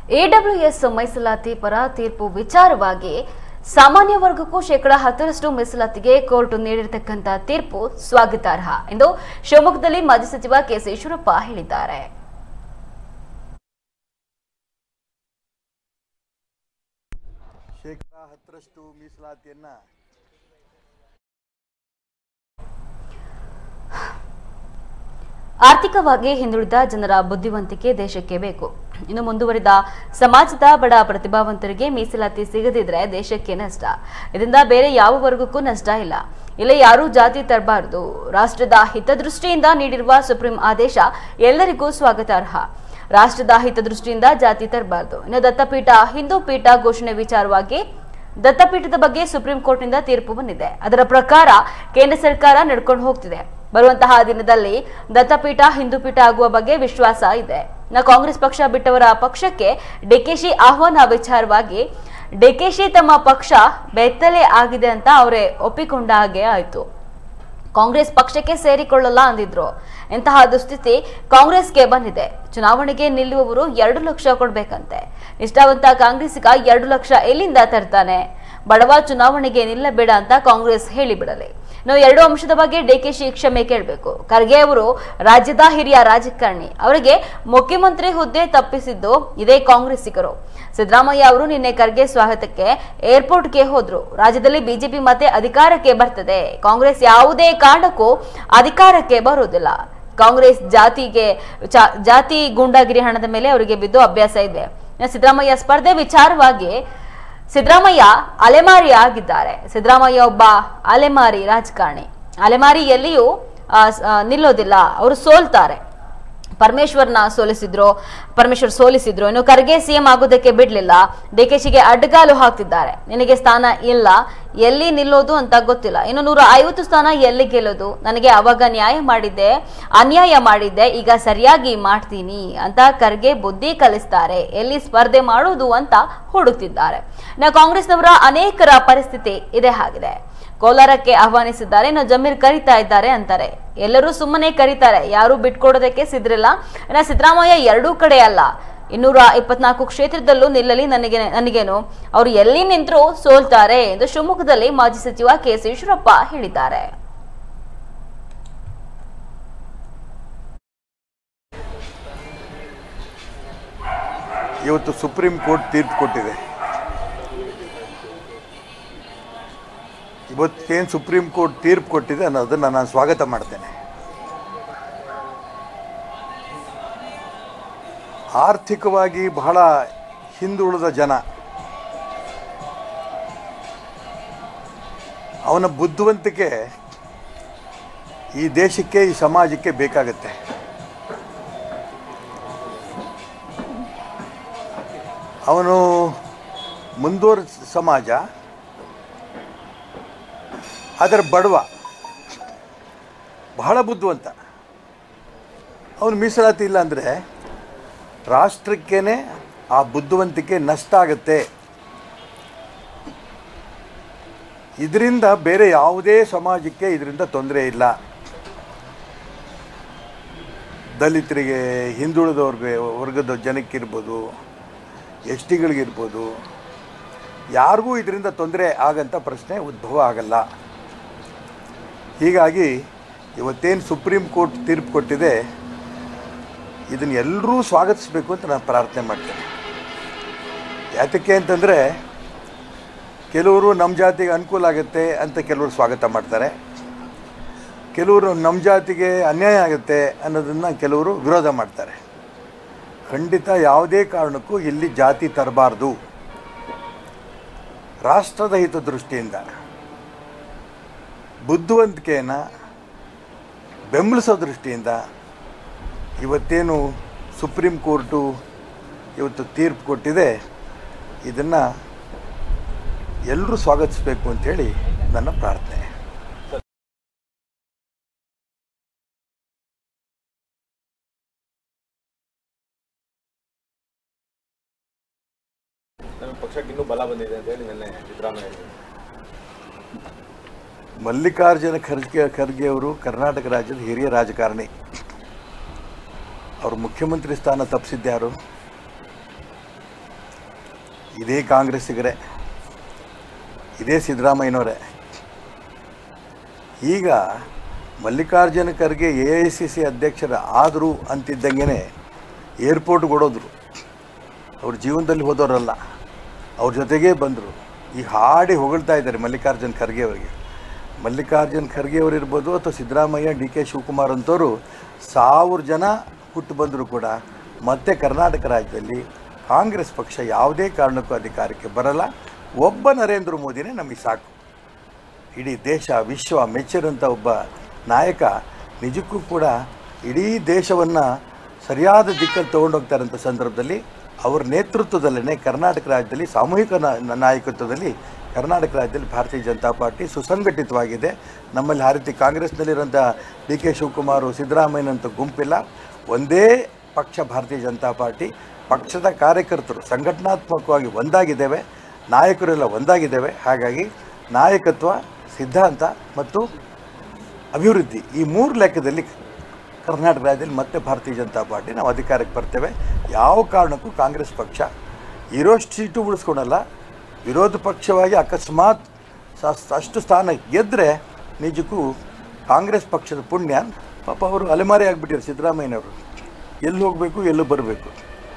ಎಡಬ್ಲ್ಯೂಎಸ್ ಮೀಸಲಾತಿ ಪರ ತೀರ್ಪು ವಿಚಾರವಾಗಿ ಸಾಮಾನ್ಯ ವರ್ಗಕ್ಕೂ ಶೇಕಡಾ ಹತ್ತರಷ್ಟು ಮೀಸಲಾತಿಗೆ ಕೋರ್ಟ್ ನೀಡಿರತಕ್ಕಂತ ತೀರ್ಪು ಸ್ವಾಗತಾರ್ಹ ಎಂದು ಶಿವಮೊಗ್ಗದಲ್ಲಿ ಮಾಜಿ ಸಚಿವ ಕೆಸಿ ಈಶ್ವರಪ್ಪ ಹೇಳಿದ್ದಾರೆ ಶೇಕಡ ಹತ್ತರಷ್ಟು ಮೀಸಲಾತಿಯನ್ನ ಆರ್ಥಿಕವಾಗಿ ಹಿಂದುಳಿದ ಜನರ ಬುದ್ಧಿವಂತಿಕೆ ದೇಶಕ್ಕೆ ಬೇಕು ಇನ್ನು ಮುಂದುವರಿದ ಸಮಾಜದ ಬಡ ಪ್ರತಿಭಾವಂತರಿಗೆ ಮೀಸಲಾತಿ ಸಿಗದಿದ್ರೆ ದೇಶಕ್ಕೆ ನಷ್ಟ ಇದರಿಂದ ಬೇರೆ ಯಾವ ವರ್ಗಕ್ಕೂ ನಷ್ಟ ಇಲ್ಲ ಇಲ್ಲಿ ಯಾರೂ ಜಾತಿ ತರಬಾರದು ರಾಷ್ಟ್ರದ ಹಿತದೃಷ್ಟಿಯಿಂದ ನೀಡಿರುವ ಸುಪ್ರೀಂ ಆದೇಶ ಎಲ್ಲರಿಗೂ ಸ್ವಾಗತಾರ್ಹ ರಾಷ್ಟ್ರದ ಹಿತದೃಷ್ಟಿಯಿಂದ ಜಾತಿ ತರಬಾರದು ಇನ್ನು ದತ್ತಪೀಠ ಹಿಂದೂ ಪೀಠ ಘೋಷಣೆ ವಿಚಾರವಾಗಿ ದತ್ತಪೀಠದ ಬಗ್ಗೆ ಸುಪ್ರೀಂ ಕೋರ್ಟ್ನಿಂದ ತೀರ್ಪು ಬಂದಿದೆ ಅದರ ಪ್ರಕಾರ ಕೇಂದ್ರ ಸರ್ಕಾರ ನಡ್ಕೊಂಡು ಹೋಗ್ತಿದೆ ಬರುವಂತಹ ದಿನದಲ್ಲಿ ದತ್ತಪೀಠ ಹಿಂದೂ ಪೀಠ ಆಗುವ ಬಗ್ಗೆ ವಿಶ್ವಾಸ ಇದೆ ಇನ್ನು ಕಾಂಗ್ರೆಸ್ ಪಕ್ಷ ಬಿಟ್ಟವರ ಪಕ್ಷಕ್ಕೆ ಡಿಕೆಶಿ ಆಹ್ವಾನ ವಿಚಾರವಾಗಿ ಡಿಕೆಶಿ ತಮ್ಮ ಪಕ್ಷ ಬೆತ್ತಲೆ ಆಗಿದೆ ಅಂತ ಅವರೇ ಒಪ್ಪಿಕೊಂಡ ಹಾಗೆ ಆಯ್ತು ಕಾಂಗ್ರೆಸ್ ಪಕ್ಷಕ್ಕೆ ಸೇರಿಕೊಳ್ಳಲ್ಲ ಅಂದಿದ್ರು ಇಂತಹ ದುಸ್ಥಿತಿ ಕಾಂಗ್ರೆಸ್ಗೆ ಬಂದಿದೆ ಚುನಾವಣೆಗೆ ನಿಲ್ಲುವವರು ಎರಡು ಲಕ್ಷ ಕೊಡ್ಬೇಕಂತೆ ನಿಷ್ಠಾವಂತ ಕಾಂಗ್ರೆಸ್ಸಿಗ ಎರಡು ಲಕ್ಷ ಎಲ್ಲಿಂದ ತರ್ತಾನೆ ಬಡವ ಚುನಾವಣೆಗೆ ನಿಲ್ಲಬೇಡ ಅಂತ ಕಾಂಗ್ರೆಸ್ ಹೇಳಿಬಿಡಲಿ ನಾವು ಎರಡು ಅಂಶದ ಬಗ್ಗೆ ಡಿಕೆಶಿ ಕ್ಷಮೆ ಕೇಳಬೇಕು ಖರ್ಗೆ ಅವರು ರಾಜ್ಯದ ಹಿರಿಯ ರಾಜಕಾರಣಿ ಅವರಿಗೆ ಮುಖ್ಯಮಂತ್ರಿ ಹುದ್ದೆ ತಪ್ಪಿಸಿದ್ದು ಇದೇ ಕಾಂಗ್ರೆಸ್ಸಿಗರು ಸಿದ್ದರಾಮಯ್ಯ ಅವರು ನಿನ್ನೆ ಖರ್ಗೆ ಸ್ವಾಗತಕ್ಕೆ ಏರ್ಪೋರ್ಟ್ಗೆ ಹೋದ್ರು ರಾಜ್ಯದಲ್ಲಿ ಬಿಜೆಪಿ ಮತ್ತೆ ಅಧಿಕಾರಕ್ಕೆ ಬರ್ತದೆ ಕಾಂಗ್ರೆಸ್ ಯಾವುದೇ ಕಾರಣಕ್ಕೂ ಅಧಿಕಾರಕ್ಕೆ ಬರುವುದಿಲ್ಲ ಕಾಂಗ್ರೆಸ್ ಜಾತಿಗೆ ಚಾ- ಜಾತಿ ಗೂಂಡಾಗಿರಿ ಹಣದ ಮೇಲೆ ಅವರಿಗೆ ಬಿದ್ದು ಅಭ್ಯಾಸ ಇದೆ ಇನ್ನು ಸಿದ್ದರಾಮಯ್ಯ ಸ್ಪರ್ಧೆ ವಿಚಾರವಾಗಿ ಸಿದ್ದರಾಮಯ್ಯ ಅಲೆಮಾರಿ ಆಗಿದ್ದಾರೆ ಸಿದ್ದರಾಮಯ್ಯ ಒಬ್ಬ ಅಲೆಮಾರಿ ರಾಜಕಾರಣಿ ಅಲೆಮಾರಿ ಎಲ್ಲಿಯೂ ಆ, ಸ- ಆ, ನಿಲ್ಲೋದಿಲ್ಲ ಅವರು ಸೋಲ್ತಾರೆ ಪರಮೇಶ್ವರ್ನ ಸೋಲಿಸಿದ್ರು ಪರಮೇಶ್ವರ್ ಸೋಲಿಸಿದ್ರು ಇನ್ನು ಖರ್ಗೆ ಸಿಎಂ ಆಗೋದಕ್ಕೆ ಬಿಡ್ಲಿಲ್ಲ ಡಿಕೆಶಿಗೆ ಅಡ್ಡಗಾಲು ಹಾಕ್ತಿದ್ದಾರೆ ನಿನಗೆ ಸ್ಥಾನ ಇಲ್ಲ ಎಲ್ಲಿ ನಿಲ್ಲೋದು ಅಂತ ಗೊತ್ತಿಲ್ಲ ಇನ್ನು ನೂರ ಐವತ್ತು ಸ್ಥಾನ ಎಲ್ಲಿ ಗೆಲ್ಲೋದು ನನಗೆ ಅವಾಗ ನ್ಯಾಯ ಮಾಡಿದ್ದೆ ಅನ್ಯಾಯ ಮಾಡಿದ್ದೆ ಈಗ ಸರಿಯಾಗಿ ಮಾಡ್ತೀನಿ ಅಂತ ಖರ್ಗೆ ಬುದ್ಧಿ ಕಲಿಸ್ತಾರೆ ಎಲ್ಲಿ ಸ್ಪರ್ಧೆ ಮಾಡೋದು ಅಂತ ಹುಡುಕ್ತಿದ್ದಾರೆ ಇನ್ನು ಕಾಂಗ್ರೆಸ್ನವರ ಅನೇಕರ ಪರಿಸ್ಥಿತಿ ಇದೇ ಆಗಿದೆ ಕೋಲಾರಕ್ಕೆ ಆಹ್ವಾನಿಸಿದ್ದಾರೆ ಇನ್ನು ಜಮೀರ್ ಕರೀತಾ ಇದ್ದಾರೆ ಅಂತಾರೆ ಎಲ್ಲರೂ ಸುಮ್ಮನೆ ಕರೀತಾರೆ ಯಾರು ಬಿಟ್ಕೊಡೋದಕ್ಕೆ ಸಿದ್ರಿಲ್ಲ ಇನ್ನು ಸಿದ್ದರಾಮಯ್ಯ ಎರಡೂ ಕಡೆ ಅಲ್ಲ ಇನ್ನೂರ ಇಪ್ಪತ್ನಾಲ್ಕು ಕ್ಷೇತ್ರದಲ್ಲೂ ನಿಲ್ಲಲಿ ನನಗೆ ನನಗೇನು ಅವರು ಎಲ್ಲಿ ನಿಂತರೂ ಸೋಲ್ತಾರೆ ಎಂದು ಶಿವಮೊಗ್ಗದಲ್ಲಿ ಮಾಜಿ ಸಚಿವ ಕೆಎಸ್ ಈಶ್ವರಪ್ಪ ಹೇಳಿದ್ದಾರೆ ಇವತ್ತು ಸುಪ್ರೀಂ ಕೋರ್ಟ್ ತೀರ್ಪು ಕೊಟ್ಟಿದೆ ಇವತ್ತೇನು ಸುಪ್ರೀಂ ಕೋರ್ಟ್ ತೀರ್ಪು ಕೊಟ್ಟಿದೆ ಅನ್ನೋದನ್ನು ನಾನು ಸ್ವಾಗತ ಮಾಡ್ತೇನೆ ಆರ್ಥಿಕವಾಗಿ ಬಹಳ ಹಿಂದುಳಿದ ಜನ ಅವನ ಬುದ್ಧಿವಂತಿಕೆ ಈ ದೇಶಕ್ಕೆ ಈ ಸಮಾಜಕ್ಕೆ ಬೇಕಾಗತ್ತೆ ಅವನು ಮುಂದುವರೆದ ಸಮಾಜ ಅದರ ಬಡವ ಬಹಳ ಬುದ್ಧಿವಂತ ಅವನು ಮೀಸಲಾತಿ ಇಲ್ಲ ಅಂದರೆ ರಾಷ್ಟ್ರಕ್ಕೇ ಆ ಬುದ್ಧಿವಂತಿಕೆ ನಷ್ಟ ಆಗುತ್ತೆ ಇದರಿಂದ ಬೇರೆ ಯಾವುದೇ ಸಮಾಜಕ್ಕೆ ಇದರಿಂದ ತೊಂದರೆ ಇಲ್ಲ ದಲಿತರಿಗೆ ಹಿಂದುಳಿದವ್ರಿಗೆ ವರ್ಗದ ಜನಕ್ಕಿರ್ಬೋದು ಎಸ್ ಟಿಗಳಿಗಿರ್ಬೋದು ಯಾರಿಗೂ ಇದರಿಂದ ತೊಂದರೆ ಆಗಂಥ ಪ್ರಶ್ನೆ ಉದ್ಭವ ಆಗಲ್ಲ ಹೀಗಾಗಿ ಇವತ್ತೇನು ಸುಪ್ರೀಂ ಕೋರ್ಟ್ ತೀರ್ಪು ಕೊಟ್ಟಿದೆ ಇದನ್ನು ಎಲ್ಲರೂ ಸ್ವಾಗತಿಸಬೇಕು ಅಂತ ನಾನು ಪ್ರಾರ್ಥನೆ ಮಾಡ್ತೇನೆ ಯಾತಕ್ಕೆ ಅಂತಂದರೆ ಕೆಲವರು ನಮ್ಮ ಜಾತಿಗೆ ಅನುಕೂಲ ಆಗುತ್ತೆ ಅಂತ ಕೆಲವರು ಸ್ವಾಗತ ಮಾಡ್ತಾರೆ ಕೆಲವರು ನಮ್ಮ ಜಾತಿಗೆ ಅನ್ಯಾಯ ಆಗುತ್ತೆ ಅನ್ನೋದನ್ನು ಕೆಲವರು ವಿರೋಧ ಮಾಡ್ತಾರೆ ಖಂಡಿತ ಯಾವುದೇ ಕಾರಣಕ್ಕೂ ಇಲ್ಲಿ ಜಾತಿ ತರಬಾರ್ದು ರಾಷ್ಟ್ರದ ಹಿತದೃಷ್ಟಿಯಿಂದ ಬುದ್ಧಿವಂತಿಕೆಯನ್ನು ಬೆಂಬಲಿಸೋ ದೃಷ್ಟಿಯಿಂದ ಇವತ್ತೇನು ಸುಪ್ರೀಂ ಕೋರ್ಟು ಇವತ್ತು ತೀರ್ಪು ಕೊಟ್ಟಿದೆ ಇದನ್ನು ಎಲ್ಲರೂ ಸ್ವಾಗತಿಸಬೇಕು ಅಂಥೇಳಿ ನನ್ನ ಪ್ರಾರ್ಥನೆ ನಮ್ಮ ಪಕ್ಷಕ್ಕೆ ಇನ್ನೂ ಬಲ ಬಂದಿದೆ ಅಂತ ಹೇಳಿ ನಿನ್ನೆ ಸಿದ್ದರಾಮಯ್ಯ ಹೇಳಿದ್ರು. ಮಲ್ಲಿಕಾರ್ಜುನ ಖರ್ಗೆ ಖರ್ಗೆ ಅವರು ಕರ್ನಾಟಕ ರಾಜ್ಯದ ಹಿರಿಯ ರಾಜಕಾರಣಿ ಅವರು ಮುಖ್ಯಮಂತ್ರಿ ಸ್ಥಾನ ತಪ್ಪಿಸಿದ್ದ್ಯಾರು ಇದೇ ಕಾಂಗ್ರೆಸ್ಸಿಗರೇ ಇದೇ ಸಿದ್ದರಾಮಯ್ಯನವರೇ ಈಗ Mallikarjuna Kharge A I C C ಅಧ್ಯಕ್ಷರ ಆದರು ಅಂತಿದ್ದಂಗೆ ಏರ್ಪೋರ್ಟ್ಗೆ ಓಡೋದ್ರು ಅವ್ರ ಜೀವನದಲ್ಲಿ ಹೋದವರಲ್ಲ ಅವ್ರ ಜೊತೆಗೇ ಬಂದರು ಈ ಹಾಡಿ ಹೊಗಳ್ತಾ ಇದ್ದಾರೆ ಮಲ್ಲಿಕಾರ್ಜುನ್ ಖರ್ಗೆ ಅವರಿಗೆ ಮಲ್ಲಿಕಾರ್ಜುನ್ ಖರ್ಗೆ ಅವರು ಇರ್ಬೋದು ಅಥವಾ ಸಿದ್ದರಾಮಯ್ಯ ಡಿ ಕೆ ಶಿವಕುಮಾರ್ ಅಂತವರು ಸಾವಿರ ಜನ ಹುಟ್ಟು ಬಂದರೂ ಕೂಡ ಮತ್ತೆ ಕರ್ನಾಟಕ ರಾಜ್ಯದಲ್ಲಿ ಕಾಂಗ್ರೆಸ್ ಪಕ್ಷ ಯಾವುದೇ ಕಾರಣಕ್ಕೂ ಅಧಿಕಾರಕ್ಕೆ ಬರಲ್ಲ ಒಬ್ಬ ನರೇಂದ್ರ ಮೋದಿನೇ ನಮಗೆ ಸಾಕು ಇಡೀ ದೇಶ ವಿಶ್ವ ಮೆಚ್ಚಿರಂಥ ಒಬ್ಬ ನಾಯಕ ನಿಜಕ್ಕೂ ಕೂಡ ಇಡೀ ದೇಶವನ್ನು ಸರಿಯಾದ ದಿಕ್ಕಲ್ಲಿ ತೊಗೊಂಡೋಗ್ತಾ ಇರೋಂಥ ಸಂದರ್ಭದಲ್ಲಿ ಅವರ ನೇತೃತ್ವದಲ್ಲೇ ಕರ್ನಾಟಕ ರಾಜ್ಯದಲ್ಲಿ ಸಾಮೂಹಿಕ ನಾ- ನ- ನಾಯಕತ್ವದಲ್ಲಿ ಕರ್ನಾಟಕ ರಾಜ್ಯದಲ್ಲಿ ಭಾರತೀಯ ಜನತಾ ಪಾರ್ಟಿ ಸುಸಂಘಟಿತವಾಗಿದೆ ನಮ್ಮಲ್ಲಿ ಆ ರೀತಿ ಕಾಂಗ್ರೆಸ್ನಲ್ಲಿರೋಂಥ ಡಿ ಕೆ ಶಿವಕುಮಾರ್ ಸಿದ್ದರಾಮಯ್ಯನಂಥ ಗುಂಪಿಲ್ಲ ಒಂದೇ ಪಕ್ಷ ಭಾರತೀಯ ಜನತಾ ಪಾರ್ಟಿ ಪಕ್ಷದ ಕಾರ್ಯಕರ್ತರು ಸಂಘಟನಾತ್ಮಕವಾಗಿ ಒಂದಾಗಿದ್ದೇವೆ ನಾಯಕರೆಲ್ಲ ಒಂದಾಗಿದ್ದೇವೆ ಹಾಗಾಗಿ ನಾಯಕತ್ವ ಸಿದ್ಧಾಂತ ಮತ್ತು ಅಭಿವೃದ್ಧಿ ಈ ಮೂರು ಲೆಕ್ಕದಲ್ಲಿ ಕರ್ನಾಟಕ ರಾಜ್ಯದಲ್ಲಿ ಮತ್ತೆ ಭಾರತೀಯ ಜನತಾ ಪಾರ್ಟಿ ನಾವು ಅಧಿಕಾರಕ್ಕೆ ಬರ್ತೇವೆ ಯಾವ ಕಾರಣಕ್ಕೂ ಕಾಂಗ್ರೆಸ್ ಪಕ್ಷ ಇರೋಷ್ಟು ಸೀಟು ಉಳಿಸ್ಕೊಳಲ್ಲ ವಿರೋಧ ಪಕ್ಷವಾಗಿ ಅಕಸ್ಮಾತ್ ಸ- ಅಷ್ಟು ಸ್ಥಾನ ಗೆದ್ದರೆ ನಿಜಕ್ಕೂ ಕಾಂಗ್ರೆಸ್ ಪಕ್ಷದ ಪುಣ್ಯ ಪಾಪ ಅವರು ಅಲೆಮಾರಿ ಆಗಿಬಿಟ್ಟಿರು ಸಿದ್ದರಾಮಯ್ಯನವರು ಎಲ್ಲಿ ಹೋಗಬೇಕು ಎಲ್ಲೂ ಬರಬೇಕು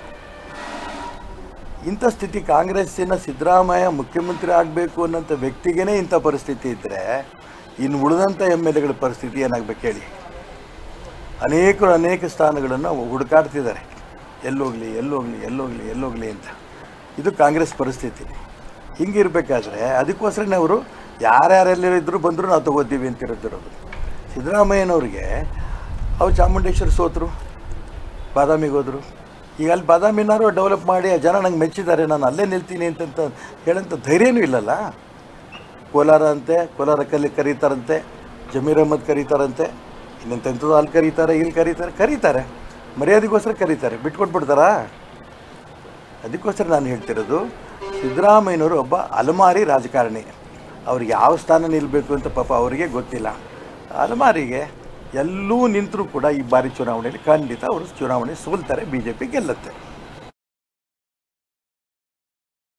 ಇಂಥ ಸ್ಥಿತಿ ಕಾಂಗ್ರೆಸ್ಸಿನ ಸಿದ್ದರಾಮಯ್ಯ ಮುಖ್ಯಮಂತ್ರಿ ಆಗಬೇಕು ಅನ್ನೋಂಥ ವ್ಯಕ್ತಿಗೇ ಇಂಥ ಪರಿಸ್ಥಿತಿ ಇದ್ದರೆ ಇನ್ನು ಉಳಿದಂಥ ಎಮ್ ಎಲ್ ಎಗಳ ಪರಿಸ್ಥಿತಿ ಏನಾಗಬೇಕು ಹೇಳಿ ಅನೇಕರು ಅನೇಕ ಸ್ಥಾನಗಳನ್ನು ಹುಡುಕಾಡ್ತಿದ್ದಾರೆ ಎಲ್ಲೋಗಲಿ ಎಲ್ಲೋಗಲಿ ಎಲ್ಲೋಗಲಿ ಎಲ್ಲೋಗಲಿ ಅಂತ ಇದು ಕಾಂಗ್ರೆಸ್ ಪರಿಸ್ಥಿತಿ ಹಿಂಗಿರಬೇಕಾದ್ರೆ ಅದಕ್ಕೋಸ್ಕರನೇ ಅವರು ಯಾರ್ಯಾರೆಲ್ಲಿದ್ರು ಬಂದರೂ ನಾವು ತಗೋತೀವಿ ಅಂತ ಇರೋದಿರೋದು ಸಿದ್ದರಾಮಯ್ಯನವ್ರಿಗೆ ಅವ್ರು ಚಾಮುಂಡೇಶ್ವರಿ ಸೋತರು ಬಾದಾಮಿಗೆ ಹೋದರು ಈಗ ಅಲ್ಲಿ ಬಾದಾಮಿನಾರು ಡೆವಲಪ್ ಮಾಡಿ ಆ ಜನ ನಂಗೆ ಮೆಚ್ಚಿದ್ದಾರೆ ನಾನು ಅಲ್ಲೇ ನಿಲ್ತೀನಿ ಅಂತಂತ ಹೇಳೋಂಥ ಧೈರ್ಯನೂ ಇಲ್ಲಲ್ಲ ಕೋಲಾರ ಅಂತೆ ಕೋಲಾರ ಕಲ್ಲಿ ಕರೀತಾರಂತೆ ಜಮೀರ್ ಅಹ್ಮದ್ ಕರೀತಾರಂತೆ ಇನ್ನೆಂತೆಂಥದ್ದು ಅಲ್ಲಿ ಕರೀತಾರೆ ಇಲ್ಲಿ ಕರೀತಾರೆ ಕರೀತಾರೆ ಮರ್ಯಾದೆಗೋಸ್ಕರ ಕರೀತಾರೆ ಬಿಟ್ಕೊಟ್ಬಿಡ್ತಾರಾ ಅದಕ್ಕೋಸ್ಕರ ನಾನು ಹೇಳ್ತಿರೋದು ಸಿದ್ದರಾಮಯ್ಯನವರು ಒಬ್ಬ ಅಲಮಾರಿ ರಾಜಕಾರಣಿ ಅವ್ರಿಗೆ ಯಾವ ಸ್ಥಾನ ನಿಲ್ಲಬೇಕು ಅಂತ ಪಾಪ ಅವರಿಗೆ ಗೊತ್ತಿಲ್ಲ ಅಲಮಾರಿಗೆ ಎಲ್ಲೂ ನಿಂತರೂ ಕೂಡ ಈ ಬಾರಿ ಚುನಾವಣೆಯಲ್ಲಿ ಖಂಡಿತ ಅವರು ಚುನಾವಣೆ ಸೋಲ್ತಾರೆ ಬಿ ಜೆ ಪಿ ಗೆಲ್ಲುತ್ತೆ